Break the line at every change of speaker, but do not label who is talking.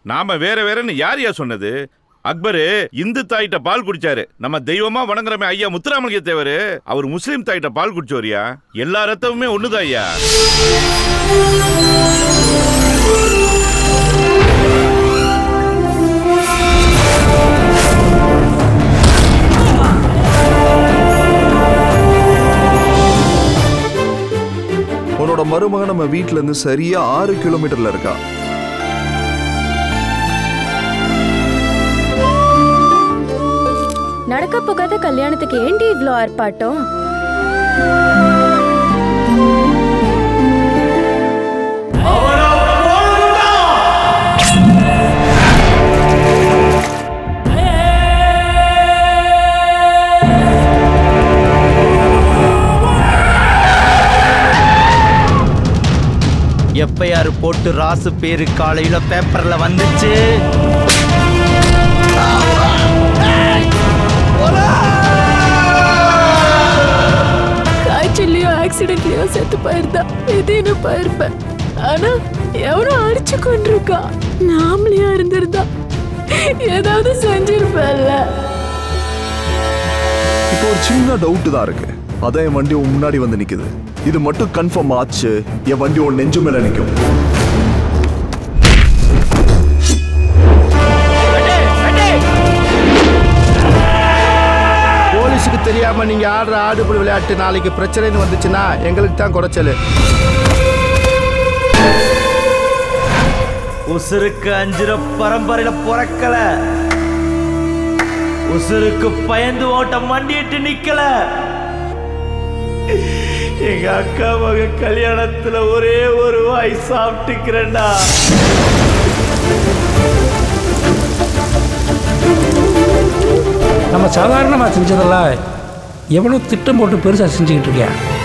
நாம வேற வேறன்னு யார் யா சொன்னது அக்பரு இந்து தாயிட்ட பால் குடிச்சாரு நம்ம தெய்வமா வணங்குறமே ஐயா முத்துராமலிங்க தேவரு அவர் முஸ்லீம் தாயிட்ட பால் குடிச்சோரியா எல்லா ரத்தமுமே ஒண்ணுதான் ஐயா
உன்னோட மருமகன் நம்ம வீட்ல இருந்து சரியா ஆறு கிலோமீட்டர்ல இருக்கா
நடக்க போகாத கல்யாணத்துக்கு ஏண்டி இவ்ளோ ஆர்ப்பாட்டம்
எஃப்ஐஆர் போட்டு ராசு பேரு காலையில பேப்பர்ல வந்துச்சு
காய்ச்சல்லையோ ஆக்சிடென்ட்லயோ செத்து போயிருந்தா எதேன்னு போயிருப்பேன் ஆனா எவனோ அடிச்சு கொண்டிருக்கா நாமளையா இருந்திருந்தா ஏதாவது செஞ்சிருப்பேன்ல
இப்போ ஒரு சின்ன டவுட் தான் இருக்கு அதான் என் வண்டி உன் முன்னாடி வந்து நிக்குது இது மட்டும் கன்ஃபார்ம் ஆச்சு என் வண்டி உன் நெஞ்சு மேல நிக்கும்
போலீஸுக்கு தெரியாம நீங்க ஆடுற ஆடுபுடி விளையாட்டு நாளைக்கு பிரச்சனைன்னு வந்துச்சுன்னா எங்களுக்கு தான் குறைச்சல்
உசுருக்கு அஞ்சுற பரம்பரையில பிறக்கல உசுருக்கு பயந்து ஓட்ட மண்டிட்டு நிக்கல எங்க அக்கா மக கல்யாணத்துல ஒரே ஒரு வாய் சாப்பிட்டுக்கிறேன்டா
நம்ம சாதாரணமாக செஞ்சதெல்லாம் எவ்வளோ திட்டம் போட்டு பெருசாக செஞ்சுக்கிட்டு இருக்கேன்